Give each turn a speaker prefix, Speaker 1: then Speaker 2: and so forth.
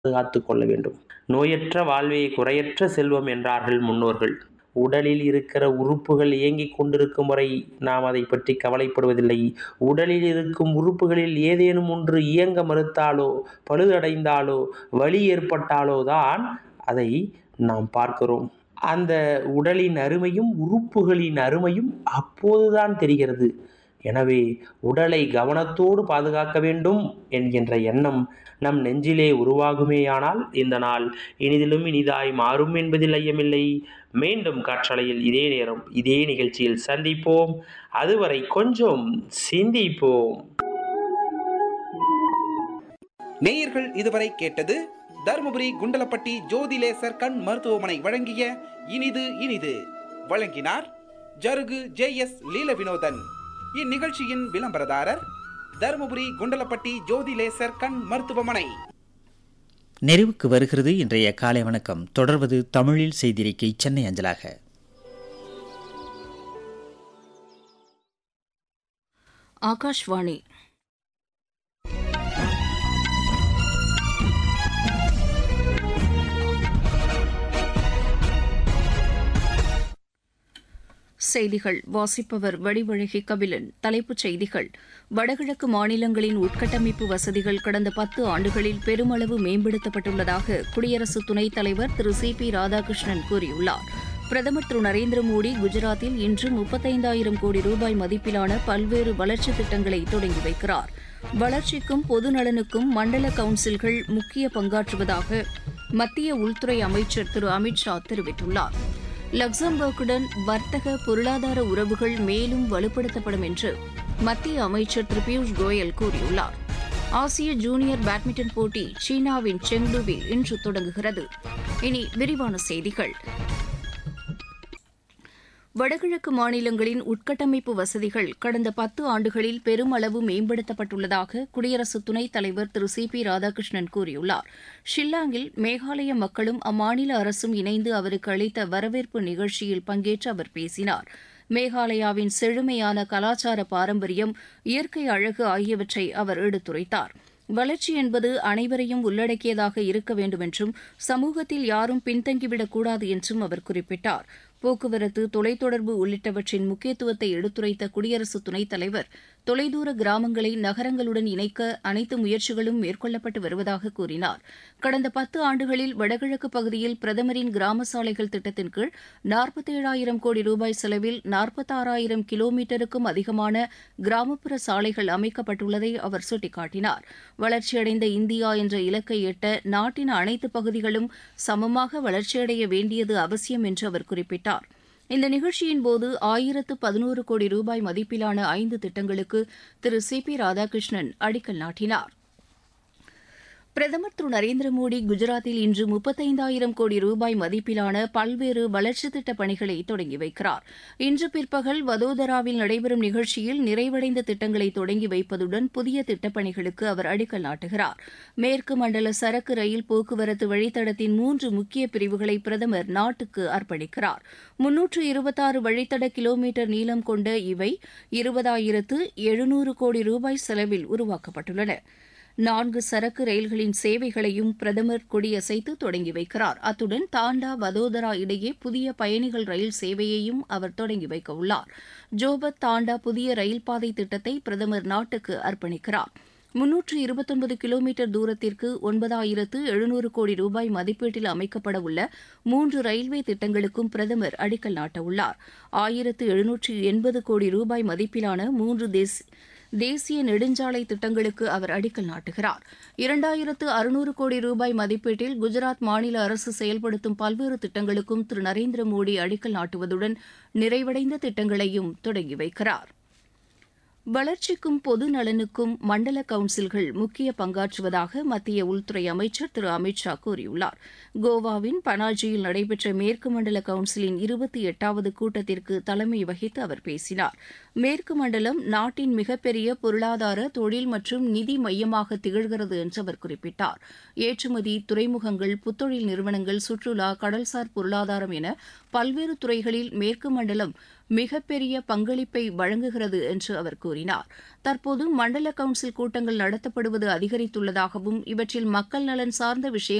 Speaker 1: பாதுகாத்துக் கொள்ள வேண்டும் நோயற்ற வாழ்வே குறையற்ற செல்வம் என்றார்கள் முன்னோர்கள் உடலில் இருக்கிற உறுப்புகள் இயங்கிக் கொண்டிருக்கும் வரை நாம் அதை பற்றி கவலைப்படுவதில்லை உடலில் இருக்கும் உறுப்புகளில் ஏதேனும் ஒன்று இயங்க மறுத்தாலோ பழுதடைந்தாலோ வலி ஏற்பட்டாலோ தான் அதை நாம் பார்க்கிறோம் அந்த உடலின் அருமையும் உறுப்புகளின் அருமையும் அப்போதுதான் தெரிகிறது எனவே உடலை கவனத்தோடு பாதுகாக்க வேண்டும் என்கின்ற எண்ணம் நம் நெஞ்சிலே உருவாகுமேயானால் இந்த நாள் இனிதிலும் இனிதாய் மாறும் என்பதில் ஐயமில்லை மீண்டும் காற்றலையில் இதே நேரம் இதே நிகழ்ச்சியில் சந்திப்போம் அதுவரை கொஞ்சம் சிந்திப்போம்
Speaker 2: நேயர்கள் இதுவரை கேட்டது தருமபுரி குண்டலப்பட்டி ஜோதிலேசர் கண் மருத்துவமனை வழங்கிய இனிது இனிது வழங்கினார் ஜருகு ஜே எஸ் லீல வினோதன் இந்நிகழ்ச்சியின் விளம்பரதாரர் தருமபுரி குண்டலப்பட்டி ஜோதிலேசர் கண் மருத்துவமனை
Speaker 3: நிறைவுக்கு வருகிறது இன்றைய காலை வணக்கம் தொடர்வது தமிழில் செய்திருக்கை சென்னை அஞ்சலாக
Speaker 4: ஆகாஷ்வாணி செய்திகள் வாசிப்பவர் வடிவழகி கபிலன் தலைப்புச் செய்திகள் வடகிழக்கு மாநிலங்களின் உட்கட்டமைப்பு வசதிகள் கடந்த பத்து ஆண்டுகளில் பெருமளவு மேம்படுத்தப்பட்டுள்ளதாக குடியரசு துணைத் தலைவர் திரு சி பி ராதாகிருஷ்ணன் கூறியுள்ளார் பிரதமர் திரு நரேந்திர மோடி குஜராத்தில் இன்று முப்பத்தைந்தாயிரம் கோடி ரூபாய் மதிப்பிலான பல்வேறு வளர்ச்சித் திட்டங்களை தொடங்கி வைக்கிறார் வளர்ச்சிக்கும் பொது நலனுக்கும் மண்டல கவுன்சில்கள் முக்கிய பங்காற்றுவதாக மத்திய உள்துறை அமைச்சர் திரு அமித் ஷா தெரிவித்துள்ளார் லக்சம்பர்க்குடன் வர்த்தக பொருளாதார உறவுகள் மேலும் வலுப்படுத்தப்படும் என்று மத்திய அமைச்சர் திரு பியூஷ் கோயல் கூறியுள்ளார் ஆசிய ஜூனியர் பேட்மிண்டன் போட்டி சீனாவின் செங்டுவில் இன்று தொடங்குகிறது இனி விரிவான செய்திகள் வடகிழக்கு மாநிலங்களின் உட்கட்டமைப்பு வசதிகள் கடந்த பத்து ஆண்டுகளில் பெருமளவு மேம்படுத்தப்பட்டுள்ளதாக குடியரசு துணைத் தலைவர் திரு சி பி ராதாகிருஷ்ணன் கூறியுள்ளார் ஷில்லாங்கில் மேகாலய மக்களும் அம்மாநில அரசும் இணைந்து அவருக்கு அளித்த வரவேற்பு நிகழ்ச்சியில் பங்கேற்று அவர் பேசினார் மேகாலயாவின் செழுமையான கலாச்சார பாரம்பரியம் இயற்கை அழகு ஆகியவற்றை அவர் எடுத்துரைத்தார் வளர்ச்சி என்பது அனைவரையும் உள்ளடக்கியதாக இருக்க வேண்டும் என்றும் சமூகத்தில் யாரும் பின்தங்கிவிடக்கூடாது என்றும் அவர் குறிப்பிட்டார் போக்குவரத்து தொலைத்தொடர்பு உள்ளிட்டவற்றின் முக்கியத்துவத்தை எடுத்துரைத்த குடியரசு துணைத் தலைவர் தொலைதூர கிராமங்களை நகரங்களுடன் இணைக்க அனைத்து முயற்சிகளும் மேற்கொள்ளப்பட்டு வருவதாக கூறினார் கடந்த பத்து ஆண்டுகளில் வடகிழக்கு பகுதியில் பிரதமரின் கிராம சாலைகள் திட்டத்தின் கீழ் நாற்பத்தேழாயிரம் கோடி ரூபாய் செலவில் நாற்பத்தாறாயிரம் கிலோமீட்டருக்கும் அதிகமான கிராமப்புற சாலைகள் அமைக்கப்பட்டுள்ளதை அவர் சுட்டிக்காட்டினார் வளர்ச்சியடைந்த இந்தியா என்ற இலக்கை எட்ட நாட்டின் அனைத்து பகுதிகளும் சமமாக வளர்ச்சியடைய வேண்டியது அவசியம் என்று அவர் குறிப்பிட்டார் இந்த நிகழ்ச்சியின் போது ஆயிரத்து பதினோரு கோடி ரூபாய் மதிப்பிலான ஐந்து திட்டங்களுக்கு திரு சி பி ராதாகிருஷ்ணன் அடிக்கல் நாட்டினார் பிரதமர் திரு நரேந்திர மோடி குஜராத்தில் இன்று முப்பத்தைந்தாயிரம் கோடி ரூபாய் மதிப்பிலான பல்வேறு வளர்ச்சித் திட்டப் பணிகளை தொடங்கி வைக்கிறார் இன்று பிற்பகல் வதோதராவில் நடைபெறும் நிகழ்ச்சியில் நிறைவடைந்த திட்டங்களை தொடங்கி வைப்பதுடன் புதிய திட்டப்பணிகளுக்கு அவர் அடிக்கல் நாட்டுகிறார் மேற்கு மண்டல சரக்கு ரயில் போக்குவரத்து வழித்தடத்தின் மூன்று முக்கிய பிரிவுகளை பிரதமர் நாட்டுக்கு அர்ப்பணிக்கிறார் முன்னூற்று இருபத்தாறு வழித்தட கிலோமீட்டர் நீளம் கொண்ட இவை இருபதாயிரத்து எழுநூறு கோடி ரூபாய் செலவில் உருவாக்கப்பட்டுள்ளன நான்கு சரக்கு ரயில்களின் சேவைகளையும் பிரதமர் கொடியசைத்து தொடங்கி வைக்கிறார் அத்துடன் தாண்டா வதோதரா இடையே புதிய பயணிகள் ரயில் சேவையையும் அவர் தொடங்கி வைக்க உள்ளார் ஜோபத் தாண்டா புதிய ரயில் பாதை திட்டத்தை பிரதமர் நாட்டுக்கு அர்ப்பணிக்கிறார் முன்னூற்று இருபத்தொன்பது கிலோமீட்டர் தூரத்திற்கு ஒன்பதாயிரத்து எழுநூறு கோடி ரூபாய் மதிப்பீட்டில் அமைக்கப்பட உள்ள மூன்று ரயில்வே திட்டங்களுக்கும் பிரதமர் அடிக்கல் நாட்டவுள்ளார் ஆயிரத்து எழுநூற்று எண்பது கோடி ரூபாய் மதிப்பிலான மூன்று தேசிய தேசிய நெடுஞ்சாலை திட்டங்களுக்கு அவர் அடிக்கல் நாட்டுகிறார் இரண்டாயிரத்து அறுநூறு கோடி ரூபாய் மதிப்பீட்டில் குஜராத் மாநில அரசு செயல்படுத்தும் பல்வேறு திட்டங்களுக்கும் திரு நரேந்திர மோடி அடிக்கல் நாட்டுவதுடன் நிறைவடைந்த திட்டங்களையும் தொடங்கி வைக்கிறார் வளர்ச்சிக்கும் பொது நலனுக்கும் மண்டல கவுன்சில்கள் முக்கிய பங்காற்றுவதாக மத்திய உள்துறை அமைச்சர் திரு அமித் ஷா கூறியுள்ளார் கோவாவின் பனாஜியில் நடைபெற்ற மேற்கு மண்டல கவுன்சிலின் இருபத்தி எட்டாவது கூட்டத்திற்கு தலைமை வகித்து அவர் பேசினார் மேற்கு மண்டலம் நாட்டின் மிகப்பெரிய பொருளாதார தொழில் மற்றும் நிதி மையமாக திகழ்கிறது என்று அவர் குறிப்பிட்டார் ஏற்றுமதி துறைமுகங்கள் புத்தொழில் நிறுவனங்கள் சுற்றுலா கடல்சார் பொருளாதாரம் என பல்வேறு துறைகளில் மேற்கு மண்டலம் மிகப்பெரிய பங்களிப்பை வழங்குகிறது என்று அவர் கூறினார் தற்போது மண்டல கவுன்சில் கூட்டங்கள் நடத்தப்படுவது அதிகரித்துள்ளதாகவும் இவற்றில் மக்கள் நலன் சார்ந்த விஷயங்கள்